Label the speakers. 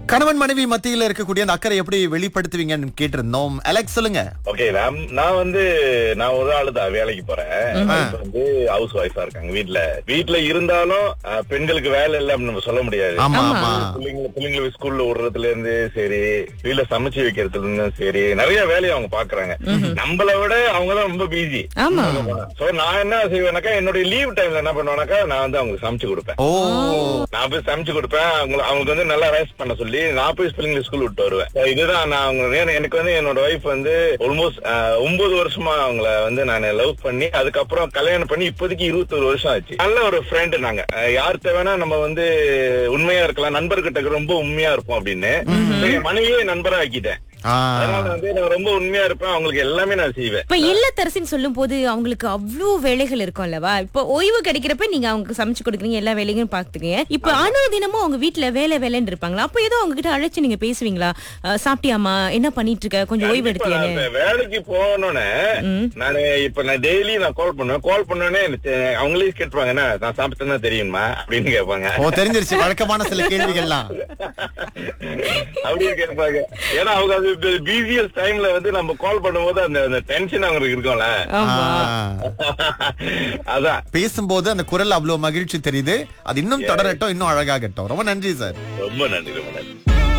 Speaker 1: கணவன் மனைவி மத்தியில இருக்கக்கூடிய அந்த அக்கறை எப்படி வெளிப்படுத்துவீங்கன்னு கேட்டிருந்தோம் அலெக்ஸ் சொல்லுங்க
Speaker 2: ஓகே நான் நான் வந்து நான் ஒரு ஆளு தான் வேலைக்கு போறேன் இப்ப வந்து ஹவுஸ் ஒய்ஃபா இருக்காங்க வீட்ல வீட்ல இருந்தாலும் அஹ், பெண்களுக்கு வேலை இல்ல அப்படின்னு நம்ம சொல்ல முடியாது
Speaker 1: ஆமா ஆமா
Speaker 2: பிள்ளைங்களை பிள்ளைங்களை ஸ்கூல்ல விடுறதுல இருந்து சரி வீட்ல சமைச்சு வைக்கிறதுல இருந்து சரி நிறைய வேலையை அவங்க பாக்குறாங்க நம்மள விட அவங்க தான் ரொம்ப பிஸி
Speaker 3: ஆமா
Speaker 2: சோ நான் என்ன செய்வேனாக்கா என்னுடைய லீவ் டைம்ல என்ன பண்ணுவேனாக்கா நான் வந்து அவங்களுக்கு சமைச்சு கொடுப்பேன்
Speaker 1: ஓ
Speaker 2: நான் போய் சமைச்சு கொடுப்பேன் அவங்க அவங்களுக்கு வந்து நல்லா ரைஸ் பண்ண சொல்லி நான் போய் பிள்ளைங்களை ஸ்கூல் விட்டு வருவேன் So இதுதான் நான் அவங்க ஏன்னா எனக்கு வந்து என்னோட ஒய்ஃப் வந்து ஆல்மோஸ்ட் ஒன்பது வருஷமா அவங்கள வந்து நான் லவ் பண்ணி அதுக்கப்புறம் கல்யாணம் பண்ணி இப்போதைக்கு இருபத்தொரு வருஷம் ஆச்சு நல்ல ஒரு ஃப்ரெண்டு நாங்க அஹ், யார்கிட்ட வேணா நம்ம வந்து உண்மையா இருக்கலாம் நண்பர்கிட்ட ரொம்ப உண்மையா இருப்போம் அப்படின்னு So, என் மனைவியே நண்பரா ஆக்கிட்டேன்
Speaker 1: ஆ.
Speaker 2: அதனால வந்து நான் ரொம்ப உண்மையா இருப்பேன் அவங்களுக்கு எல்லாமே நான் செய்வேன்
Speaker 3: இப்ப இல்லத்தரசின்னு சொல்லும் போது அவங்களுக்கு அவ்வளவு வேலைகள் இருக்கும் அல்லவா இப்ப ஓய்வு கிடைக்கிறப்ப நீங்க அவங்களுக்கு சமைச்சு கொடுக்குறீங்க எல்லா வேலையும் பாத்துக்கீங்க இப்ப அனுதினமும் அவங்க வீட்டுல வேலை வேலைன்னு இருப்பாங்களா அப்ப ஏதோ அவங்க கிட்ட அழைச்சு நீங்க பேசுவீங்களா அஹ், சாப்பிட்டியாம்மா என்ன பண்ணிட்டு இருக்க கொஞ்சம் ஓய்வு
Speaker 2: இப்ப நான்
Speaker 3: எடுத்தியான்னு
Speaker 2: இந்த வேலைக்கு போனோன்னே நானு இப்ப நான் டெய்லி நான் கால் பண்ணுவேன் கால் பண்ணோடனே எனக்கு தெ- அவங்களே கேட்டுவாங்க என்ன நான் சாப்பிட்டேன்னா தெரியுமா அப்படின்னு கேட்பாங்க
Speaker 1: ஓ தெரிஞ்சிருச்சு வழக்கமான சில கேள்விகள்லாம்
Speaker 2: அப்படின்னு கேட்பாங்க ஏன்னா அவங்க அது பிசிஎஸ் டைம்ல வந்து நம்ம கால் பண்ணும்போது அந்த அந்த டென்ஷன் அவங்களுக்கு இருக்கும்ல
Speaker 3: ஆமா
Speaker 1: ஆ.
Speaker 2: அதான்
Speaker 1: பேசும்போது அந்த குரல் அவ்வளவு மகிழ்ச்சி தெரியுது அது இன்னும் தொடரட்டும் இன்னும் அழகாகட்டும் ரொம்ப நன்றி சார்
Speaker 2: ரொம்ப நன்றி ரொம்ப நன்றி